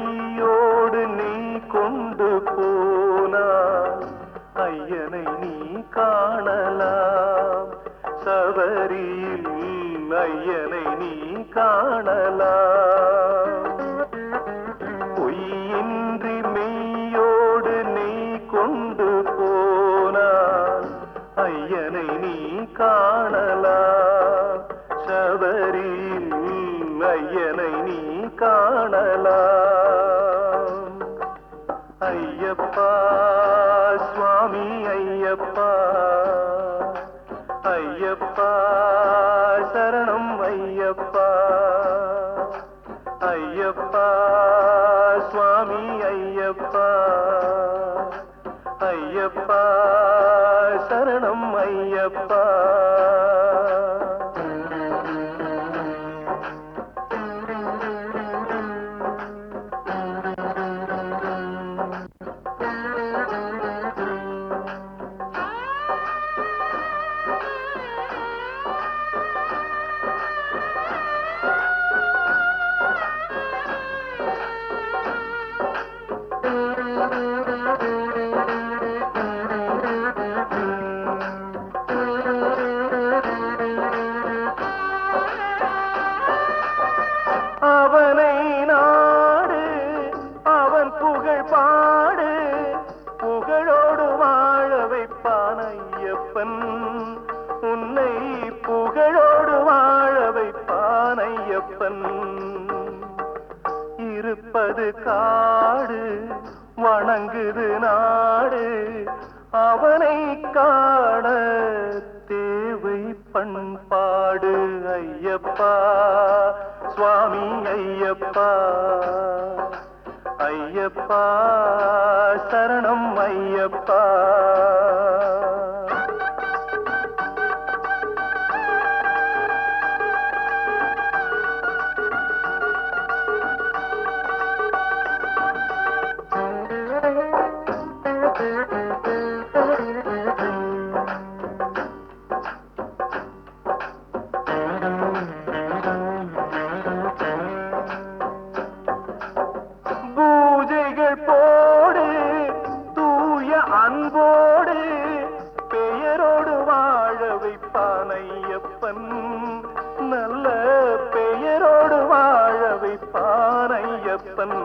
மெய்யோடு நீ கொண்டு போனாய் ஐயனை நீ காணலாம் சபரியில் ஐயனை நீ காணலாம் பொய்யின்றி மெய்யோடு நீ கொண்டு போனாய் ஐயனை நீ காணலாம் சபரியில் ஐயனை நீ காணலாம் ஐயப்பா சுவாமி ஐயப்பா ஐயப்பா சரணம் ஐயப்பா ஐயப்பா சுவாமி ஐயப்பா ஐயப்பா சரணம் ஐயப்பா அவனை நாடு அவன் புகழ் பாடு புகழோடு வாழ வைப்பான் ஐயப்பன் உன்னை புகழோடு வாழ வைப்பான் ஐயப்பன் இருப்பது காடு வணங்குது நாடு அவனை காண தேவை பண்பாடு ஐயப்பா சுவாமி ஐயப்பா ஐயப்பா சரணம் ஐயப்பா பூஜைகள் போடு தூய அன்போடு பெயரோடு வாழ வைப்பான் ஐயப்பன் நல்ல பெயரோடு வாழ வைப்பான் ஐயப்பன்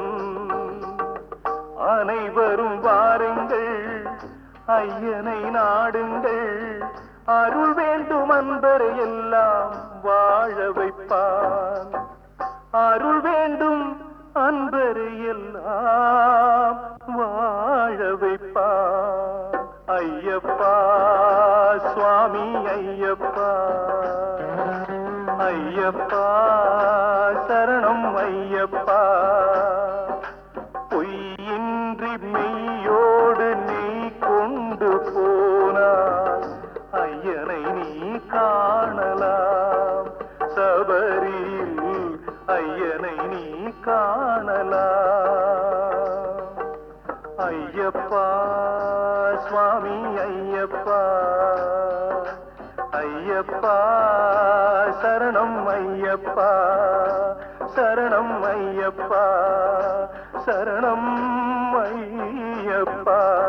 அனைவரும் வாருங்கள் ஐயனை நாடுங்கள் அருள் வேண்டும் அன்பரை எல்லாம் வாழ வைப்பான் அருள் வேண்டும் அன்பரை எல்லாம் வாழ வைப்பான் ஐயப்பா சுவாமி ஐயப்பா ஐயப்பா சரணம் ஐயப்பா பொய்யின்றி மெய்யோடு நீ கொண்டு போனாய் ஐயனை நீ காணலாம் சபரியில் ஐயனை நீ காணலாம் ஐயப்பா சுவாமி ஐயப்பா ஐயப்பா சரணம் ஐயப்பா சரணம் ஐயப்பா சரணம் ஐயப்பா